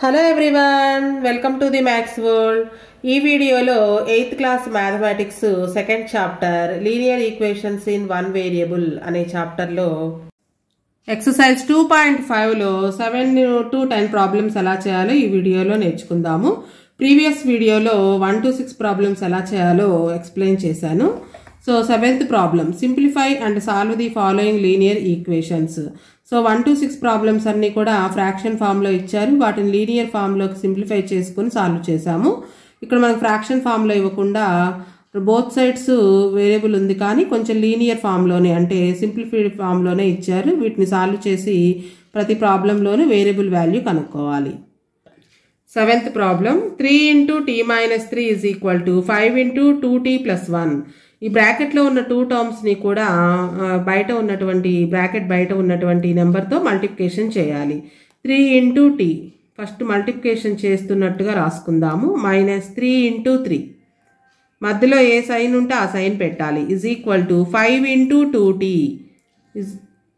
hello everyone welcome to the maths world ఈ వీడియోలో eighth class mathematics second chapter linear equations in one variable అనే చాప్టర్లో exercise two point ఫైవ్లో seven to ten problems ఎలా చేయాలో ఈ వీడియోలో నేర్చుకుందాము ప్రీవియస్ వీడియోలో వన్ టు సిక్స్ ప్రాబ్లమ్స్ ఎలా చేయాలో ఎక్స్ప్లెయిన్ చేశాను so seventh problem simplify and solve the following linear equations so one to six problems అన్ని కూడా ఫ్రాక్షన్ ఫామ్లో ఇచ్చారు వాటిని లీనియర్ ఫామ్లోకి సింప్లిఫై చేసుకుని సాల్వ్ చేశాము ఇక్కడ మనకు ఫ్రాక్షన్ ఫామ్లో ఇవ్వకుండా బోత్ సైడ్స్ వేరియబుల్ ఉంది కానీ కొంచెం లీనియర్ ఫామ్లోనే అంటే సింప్లిఫైడ్ ఫామ్లోనే ఇచ్చారు వీటిని సాల్వ్ చేసి ప్రతి ప్రాబ్లంలోనూ వేరియబుల్ వాల్యూ కనుక్కోవాలి seventh problem three into T minus three is equal to five into two T plus one ఈ బ్రాకెట్లో ఉన్న టూ టర్మ్స్ని కూడా ఆ, బయట ఉన్నటువంటి బ్రాకెట్ బయట ఉన్నటువంటి నెంబర్తో మల్టిప్లికేషన్ చేయాలి three into T first multiplication చేస్తున్నట్టుగా రాసుకుందాము మైనస్ త్రీ ఇంటూ త్రీ మధ్యలో ఏ సైన్ ఉంటే ఆ సైన్ పెట్టాలి is equal to five into two T is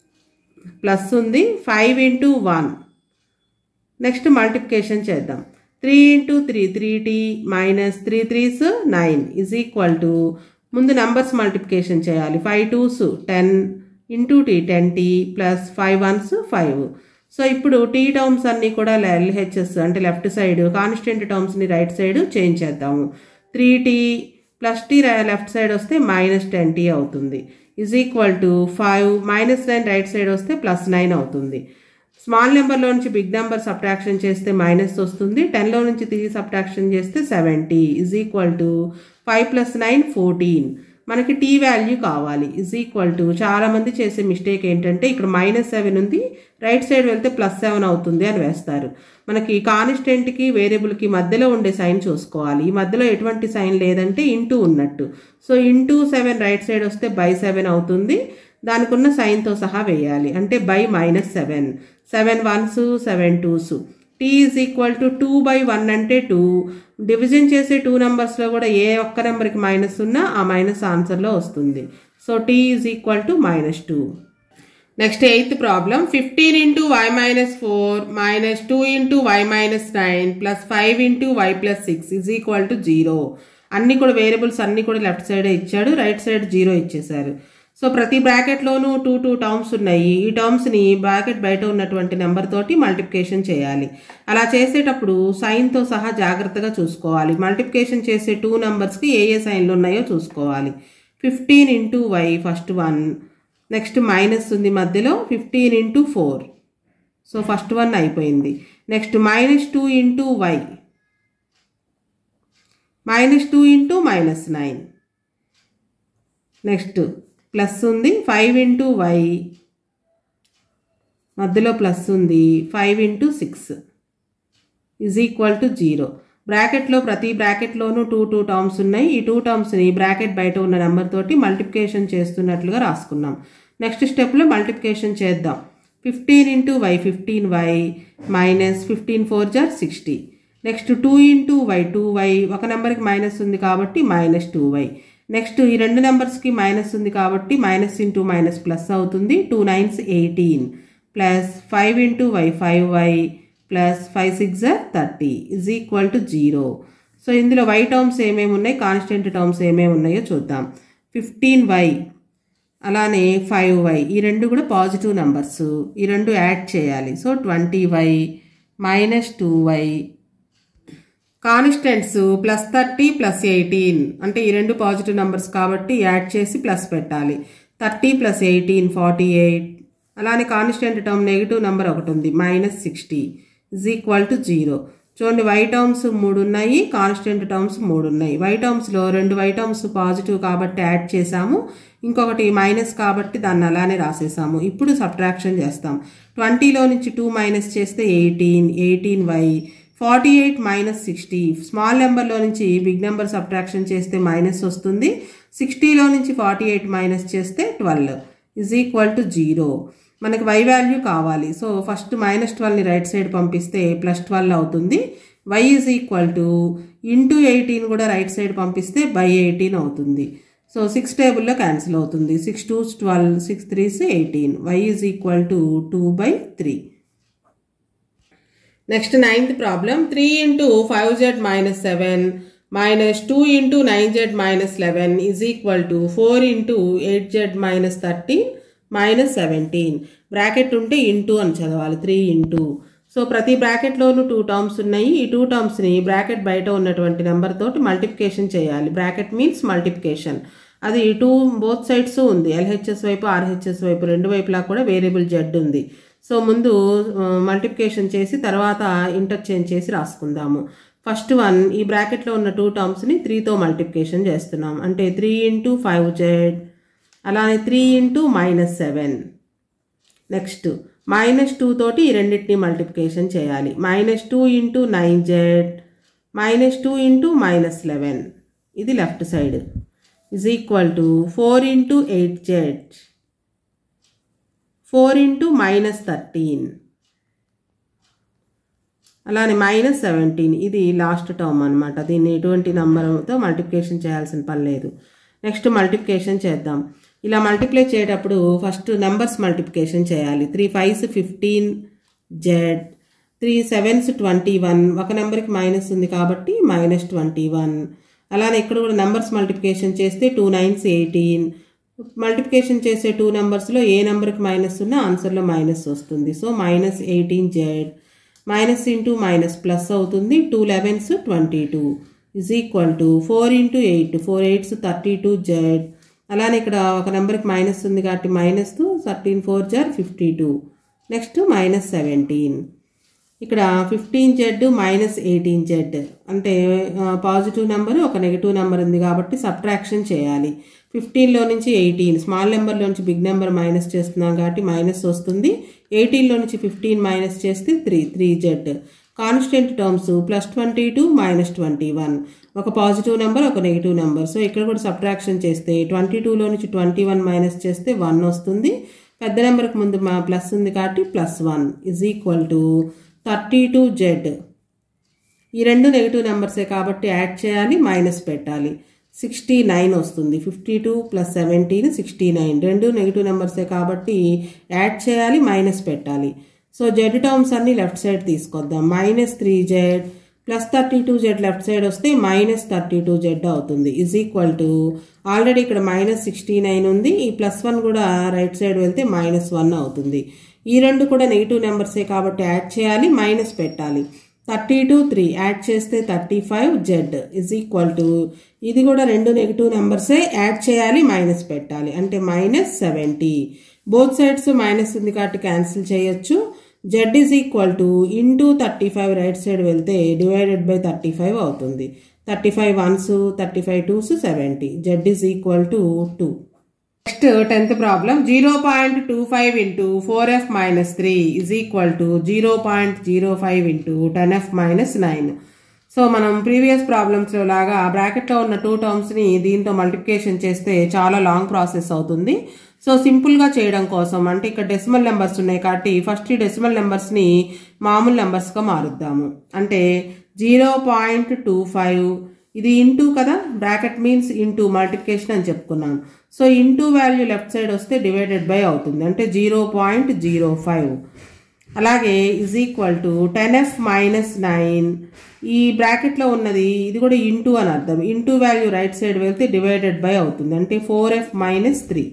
plus ఉంది five into one next multiplication చేద్దాం three into three three T minus three threes nine is equal to ముందు numbers multiplication చేయాలి five twos ten into T ten T plus five ones five so ఇప్పుడు T terms అన్నీ కూడా LHS అంటే left side constant టర్మ్స్ని right side change చేద్దాము three T plus T left side వస్తే minus ten T అవుతుంది is equal to five minus nine right side వస్తే plus nine అవుతుంది స్మాల్ నెంబర్లో నుంచి బిగ్ నెంబర్ సబ్ట్రాక్షన్ చేస్తే మైనస్ వస్తుంది టెన్లో నుంచి త్రీ సబ్ట్రాక్షన్ చేస్తే seven T is equal to five plus nine fourteen మనకి టీ వాల్యూ కావాలి ఈజ్ ఈక్వల్ టు చాలామంది చేసే మిస్టేక్ ఏంటంటే ఇక్కడ మైనస్ సెవెన్ ఉంది రైట్ సైడ్ వెళ్తే ప్లస్ సెవెన్ అవుతుంది అని వేస్తారు మనకి కాన్స్టెంట్కి వేరియబుల్కి మధ్యలో ఉండే సైన్ చూసుకోవాలి ఈ మధ్యలో ఎటువంటి సైన్ లేదంటే ఇంటూ ఉన్నట్టు so into seven right side వస్తే బై సెవెన్ అవుతుంది దానికి ఉన్న సైన్తో సహా వేయాలి అంటే by minus seven seven ones seven twos T is equal to two by one అంటే టూ డివిజన్ చేసే టూ నెంబర్స్లో కూడా ఏ ఒక్క నెంబర్కి మైనస్ ఉన్నా ఆ మైనస్ ఆన్సర్లో వస్తుంది so T is equal to minus two next eighth problem fifteen into Y minus four minus two into Y minus nine plus five into Y plus six is equal to zero అన్ని కూడా variables అన్ని కూడా left సైడే ఇచ్చాడు right side zero ఇచ్చేశారు so ప్రతి బ్రాకెట్లోనూ two two terms ఉన్నాయి ఈ టర్మ్స్ని బ్రాకెట్ బయట ఉన్నటువంటి నెంబర్ తోటి మల్టిప్లికేషన్ చేయాలి అలా చేసేటప్పుడు సైన్తో సహా జాగ్రత్తగా చూసుకోవాలి మల్టిప్లికేషన్ చేసే టూ నెంబర్స్కి ఏ ఏ సైన్లు ఉన్నాయో చూసుకోవాలి fifteen into Y first one next minus ఉంది మధ్యలో fifteen into four so first one అయిపోయింది next minus two into Y minus two into minus nine next plus ఉంది ఫైవ్ ఇంటూ వై మధ్యలో ప్లస్ ఉంది five into six is equal to zero బ్రాకెట్లో ప్రతి బ్రాకెట్లోనూ two two terms ఉన్నాయి ఈ two టర్మ్స్ని bracket బయట ఉన్న నెంబర్ తోటి మల్టిప్లికేషన్ చేస్తున్నట్లుగా రాసుకున్నాం నెక్స్ట్ స్టెప్లో మల్టిప్లికేషన్ చేద్దాం fifteen into Y fifteen Y minus fifteen four జార్ sixty next two into Y two Y ఒక నెంబర్కి మైనస్ ఉంది కాబట్టి మైనస్ టూ వై నెక్స్ట్ ఈ రెండు నెంబర్స్కి మైనస్ ఉంది కాబట్టి మైనస్ ఇంటూ మైనస్ ప్లస్ అవుతుంది two nines eighteen plus five into Y five Y plus five six thirty is equal to zero so ఇందులో వై టర్మ్స్ ఏమేమి ఉన్నాయి కాన్స్టెంట్ టర్మ్స్ ఏమేమి ఉన్నాయో చూద్దాం ఫిఫ్టీన్ వై అలానే ఫైవ్ వై ఈ రెండు కూడా పాజిటివ్ నెంబర్స్ ఈ రెండు యాడ్ చేయాలి so twenty Y minus two Y constants plus thirty plus eighteen అంటే ఈ రెండు పాజిటివ్ నెంబర్స్ కాబట్టి యాడ్ చేసి ప్లస్ పెట్టాలి thirty plus eighteen forty eight అలానే కాన్స్టెంట్ టర్మ్ నెగిటివ్ నెంబర్ ఒకటి ఉంది minus sixty is equal to zero చూడండి వై టర్మ్స్ మూడు ఉన్నాయి కాన్స్టెంట్ టర్మ్స్ మూడు ఉన్నాయి వై టర్మ్స్లో రెండు వై టర్మ్స్ పాజిటివ్ కాబట్టి యాడ్ చేసాము ఇంకొకటి మైనస్ కాబట్టి దాన్ని అలానే రాసేసాము ఇప్పుడు సబ్ట్రాక్షన్ చేస్తాం ట్వంటీలో నుంచి టూ మైనస్ చేస్తే eighteen eighteen Y forty eight minus sixty small నెంబర్లో నుంచి బిగ్ నెంబర్ సబ్ట్రాక్షన్ చేస్తే మైనస్ వస్తుంది సిక్స్టీలో నుంచి ఫార్టీ ఎయిట్ మైనస్ చేస్తే twelve is equal to zero మనకి వై వాల్యూ కావాలి సో ఫస్ట్ మైనస్ ట్వెల్వ్ని రైట్ సైడ్ పంపిస్తే ప్లస్ ట్వెల్వ్ అవుతుంది Y is equal to into eighteen కూడా రైట్ సైడ్ పంపిస్తే బై ఎయిటీన్ అవుతుంది సో సిక్స్ టేబుల్లో క్యాన్సిల్ అవుతుంది six two twelve six threes eighteen Y is equal to two by three next ninth problem three into five Z minus seven minus two into nine Z minus eleven is equal to four into eight Z minus thirteen minus seventeen bracket ఉంటే into అని చదవాలి three into so ప్రతి బ్రాకెట్లోనూ two terms ఉన్నాయి ఈ two టర్మ్స్ని bracket బయట ఉన్నటువంటి number తోటి మల్టిప్లికేషన్ చేయాలి బ్రాకెట్ మీన్స్ మల్టిప్లికేషన్ అది టూ బోత్ సైడ్స్ ఉంది ఎల్హెచ్ఎస్ వైపు ఆర్హెచ్ఎస్ వైపు రెండు వైపులా కూడా వేరియబుల్ జెడ్ ఉంది సో ముందు మల్టిప్లికేషన్ చేసి తర్వాత ఇంటర్చేంజ్ చేసి రాసుకుందాము ఫస్ట్ వన్ ఈ బ్రాకెట్లో ఉన్న టూ టర్మ్స్ని త్రీతో మల్టిప్లికేషన్ చేస్తున్నాం అంటే త్రీ ఇంటూ ఫైవ్ జెడ్ అలానే three into minus seven next minus two తోటి ఈ రెండింటిని మల్టిప్లికేషన్ చేయాలి minus two into nine Z minus two into minus eleven ఇది left side is equal to four into eight Z four into minus thirteen అలానే minus seventeen ఇది last term అనమాట దీన్ని ఎటువంటి నంబర్తో మల్టిప్లికేషన్ చేయాల్సిన పని లేదు నెక్స్ట్ మల్టిప్లికేషన్ చేద్దాం ఇలా మల్టిప్లై చేసేటప్పుడు ఫస్ట్ నెంబర్స్ మల్టిప్లికేషన్ చేయాలి three fives fifteen Z three sevens twenty one ఒక నెంబర్కి మైనస్ ఉంది కాబట్టి మైనస్ ట్వంటీ వన్ అలానే ఇక్కడ కూడా నెంబర్స్ మల్టిప్లికేషన్ చేస్తే టూ నైన్స్ ఎయిటీన్ మల్టిప్లికేషన్ చేసే టూ నెంబర్స్లో ఏ నెంబర్కి మైనస్ ఉన్నా ఆన్సర్లో మైనస్ వస్తుంది so minus eighteen Z minus into minus plus అవుతుంది two elevens twenty two is equal to four into eight four eights thirty two Z అలానే ఇక్కడ ఒక నెంబర్కి మైనస్ ఉంది కాబట్టి మైనస్ థర్టీన్ ఫోర్ జర్ fifty two next minus seventeen ఇక్కడ fifteen Z minus eighteen Z అంటే పాజిటివ్ నెంబర్ ఒక నెగిటివ్ నెంబర్ ఉంది కాబట్టి సబ్ట్రాక్షన్ చేయాలి ఫిఫ్టీన్లో నుంచి ఎయిటీన్ స్మాల్ నెంబర్లో నుంచి బిగ్ నెంబర్ మైనస్ చేస్తున్నాం కాబట్టి మైనస్ వస్తుంది ఎయిటీన్లో నుంచి ఫిఫ్టీన్ మైనస్ చేస్తే three three Z constant terms plus twenty two minus twenty one ఒక పాజిటివ్ నెంబర్ ఒక నెగిటివ్ నెంబర్ సో ఇక్కడ కూడా సబ్ట్రాక్షన్ చేస్తే ట్వంటీ టూలో నుంచి ట్వంటీ వన్ మైనస్ చేస్తే వన్ వస్తుంది పెద్ద నెంబర్కి ముందు మా ప్లస్ ఉంది కాబట్టి plus one is equal to thirty two Z ఈ రెండు నెగిటివ్ నెంబర్సే కాబట్టి యాడ్ చేయాలి మైనస్ పెట్టాలి సిక్స్టీ నైన్ వస్తుంది fifty two plus seventeen sixty nine రెండు నెగిటివ్ నెంబర్సే కాబట్టి యాడ్ చేయాలి మైనస్ పెట్టాలి సో జెడ్ టర్మ్స్ అన్ని లెఫ్ట్ సైడ్ తీసుకొద్దాం minus three Z plus thirty two Z left side వస్తే మైనస్ థర్టీ టూ జెడ్ అవుతుంది ఈజ్ ఈక్వల్ టు ఆల్రెడీ ఇక్కడ మైనస్ సిక్స్టీ నైన్ ఉంది ఈ ప్లస్ వన్ కూడా రైట్ సైడ్ వెళ్తే మైనస్ వన్ అవుతుంది ఈ రెండు కూడా నెగిటివ్ నెంబర్సే కాబట్టి యాడ్ చేయాలి మైనస్ పెట్టాలి థర్టీ టు త్రీ యాడ్ చేస్తే thirty five Z is equal to ఇది కూడా రెండు నెగిటివ్ నెంబర్సే యాడ్ చేయాలి మైనస్ పెట్టాలి అంటే minus seventy both sides minus ఉంది కాబట్టి క్యాన్సిల్ చేయొచ్చు Z is equal to into thirty five right side వెళ్తే డివైడెడ్ బై థర్టీ ఫైవ్ అవుతుంది thirty five ones thirty five twos seventy Z is equal to two next tenth problem zero point two five into four F minus three is equal to zero point zero five into ten F minus nine so మనం previous ప్రాబ్లమ్స్లో లాగా బ్రాకెట్లో ఉన్న two టర్మ్స్ని దీంతో multiplication చేస్తే చాలా long process అవుతుంది so సింపుల్గా చేయడం కోసం అంటే ఇక్కడ డెసిమల్ నెంబర్స్ ఉన్నాయి కాబట్టి ఫస్ట్ ఈ డెసిమల్ నెంబర్స్ని మామూలు నెంబర్స్గా మారుద్దాము అంటే జీరో పాయింట్ టూ ఫైవ్ ఇది ఇంటూ కదా బ్రాకెట్ మీన్స్ ఇంటూ మల్టిప్లికేషన్ అని చెప్పుకున్నాం so into value left side వస్తే డివైడెడ్ బై అవుతుంది అంటే జీరో పాయింట్ జీరో ఫైవ్ అలాగే is equal to ten F minus nine ఈ బ్రాకెట్లో ఉన్నది ఇది కూడా ఇంటూ అని అర్థం ఇంటూ వాల్యూ రైట్ సైడ్ వెళ్తే డివైడెడ్ బై అవుతుంది అంటే four F minus three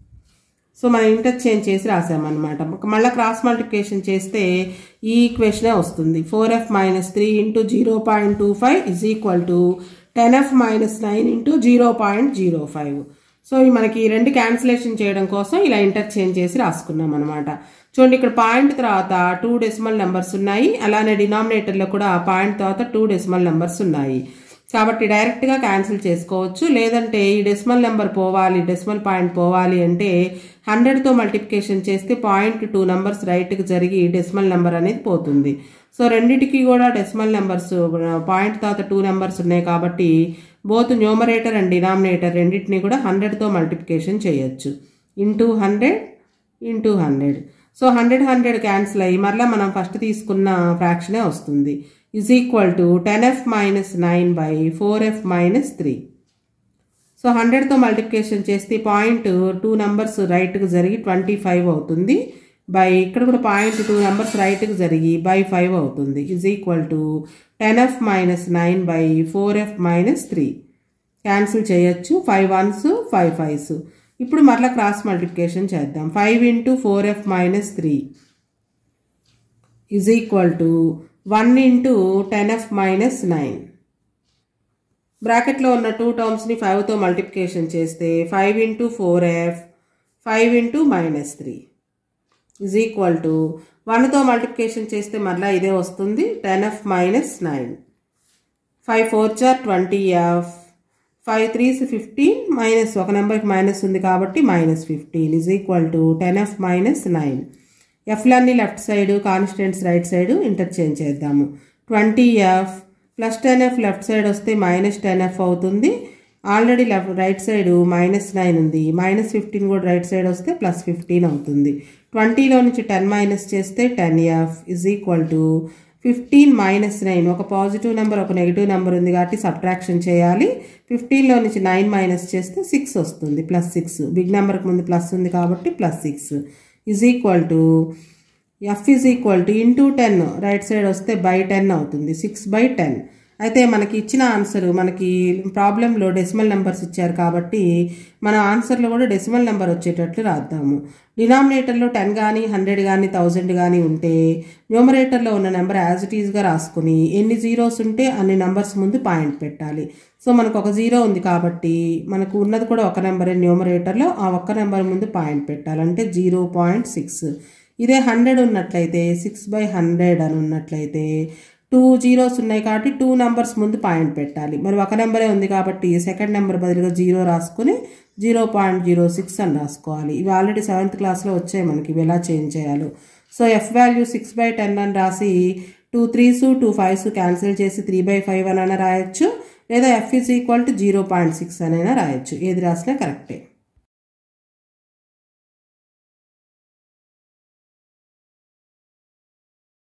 so మనం ఇంటర్చేంజ్ చేసి రాసామన్నమాట మళ్ళీ క్రాస్ మల్టిప్లికేషన్ చేస్తే ఈ ఈక్వేషనే వస్తుంది four F minus three into zero point two five is equal to ten F minus nine into zero point zero five so మనకి రెండు క్యాన్సిలేషన్ చేయడం కోసం ఇలా ఇంటర్చేంజ్ చేసి రాసుకున్నాం అనమాట చూడండి ఇక్కడ పాయింట్ తర్వాత టూ డెసిమల్ నెంబర్స్ ఉన్నాయి అలానే డినామినేటర్లో కూడా పాయింట్ తర్వాత టూ డెసిమల్ నెంబర్స్ ఉన్నాయి కాబట్టి డైరెక్ట్గా క్యాన్సిల్ చేసుకోవచ్చు లేదంటే ఈ డెసిమల్ నెంబర్ పోవాలి డెసిమల్ పాయింట్ పోవాలి అంటే హండ్రెడ్తో మల్టిప్లికేషన్ చేస్తే పాయింట్ టూ నెంబర్స్ రైట్కి జరిగి డెసిమల్ నెంబర్ అనేది పోతుంది సో రెండింటికి కూడా డెసిమల్ నెంబర్స్ పాయింట్ తర్వాత టూ నెంబర్స్ ఉన్నాయి కాబట్టి బోత్ న్యూమరేటర్ అండ్ డినామినేటర్ రెండింటిని కూడా హండ్రెడ్తో మల్టిప్లికేషన్ చేయొచ్చు into hundred into hundred so hundred hundred cancel అయ్యి మరలా మనం ఫస్ట్ తీసుకున్న ఫ్రాక్షనే వస్తుంది is equal to ten F minus nine by four F minus three so హండ్రెడ్తో మల్టిప్లికేషన్ చేస్తే పాయింట్ టూ నెంబర్స్ రైట్కి జరిగి ట్వంటీ ఫైవ్ అవుతుంది బై ఇక్కడ కూడా పాయింట్ టూ నెంబర్స్ రైట్కి జరిగి బై ఫైవ్ అవుతుంది is equal to ten F minus nine by four F minus three cancel చేయొచ్చు ఫైవ్ వన్స్ ఫైవ్ ఫైవ్స్ ఇప్పుడు మరలా క్రాస్ మల్టిప్లికేషన్ చేద్దాం five into four F minus three is equal to one into ten F minus nine బ్రాకెట్లో ఉన్న two టర్మ్స్ని ఫైవ్తో multiplication చేస్తే five into four F five into minus three is equal to వన్తో multiplication చేస్తే మళ్ళీ ఇదే వస్తుంది ten F minus nine five four చార్ twenty F five threes fifteen minus ఒక నెంబర్కి మైనస్ ఉంది కాబట్టి minus fifteen is equal to ten F minus nine ఎఫ్లన్నీ left side constants right side interchange చేద్దాము twenty F plus ten F left side వస్తే minus ten F అవుతుంది already left right side minus nine ఉంది minus fifteen కూడా right side వస్తే plus fifteen అవుతుంది ట్వంటీలో నుంచి టెన్ మైనస్ చేస్తే ten F is equal to fifteen minus nine ఒక పాజిటివ్ నెంబర్ ఒక నెగిటివ్ నెంబర్ ఉంది కాబట్టి సబ్ట్రాక్షన్ చేయాలి ఫిఫ్టీన్లో నుంచి నైన్ మైనస్ చేస్తే సిక్స్ వస్తుంది ప్లస్ సిక్స్ బిగ్ నెంబర్కి ముందు ప్లస్ ఉంది కాబట్టి plus six is equal to F is equal to into ten right side వస్తే బై టెన్ అవుతుంది సిక్స్ బై టెన్ అయితే మనకి ఇచ్చిన ఆన్సర్ మనకి ప్రాబ్లంలో డెసిమల్ నెంబర్స్ ఇచ్చారు కాబట్టి మన ఆన్సర్లో కూడా డెసిమల్ నెంబర్ వచ్చేటట్లు రాద్దాము డినామినేటర్లో టెన్ కానీ హండ్రెడ్ కానీ థౌజండ్ కానీ ఉంటే న్యూమరేటర్లో ఉన్న నెంబర్ యాజ్ ఇట్ ఈస్గా రాసుకుని ఎన్ని జీరోస్ ఉంటే అన్ని నెంబర్స్ ముందు పాయింట్ పెట్టాలి సో మనకు ఒక జీరో ఉంది కాబట్టి మనకు ఉన్నది కూడా ఒక నెంబరే న్యూమరేటర్లో ఆ ఒక్క నెంబర్ ముందు పాయింట్ పెట్టాలి అంటే జీరో పాయింట్ సిక్స్ ఇదే హండ్రెడ్ ఉన్నట్లయితే సిక్స్ బై హండ్రెడ్ అని ఉన్నట్లయితే టూ జీరోస్ ఉన్నాయి కాబట్టి టూ నెంబర్స్ ముందు పాయింట్ పెట్టాలి మరి ఒక నెంబరే ఉంది కాబట్టి సెకండ్ నెంబర్ బదులుగా జీరో రాసుకుని జీరో పాయింట్ జీరో సిక్స్ అని రాసుకోవాలి ఇవి ఆల్రెడీ సెవెంత్ క్లాస్లో వచ్చాయి మనకి ఇవి ఎలా చేంజ్ చేయాలో so F value six by ten అని రాసి two threes two fives cancel చేసి త్రీ బై ఫైవ్ అని రాయొచ్చు లేదా F is equal to zero point six అనైనా రాయొచ్చు ఏది రాసినా కరెక్టే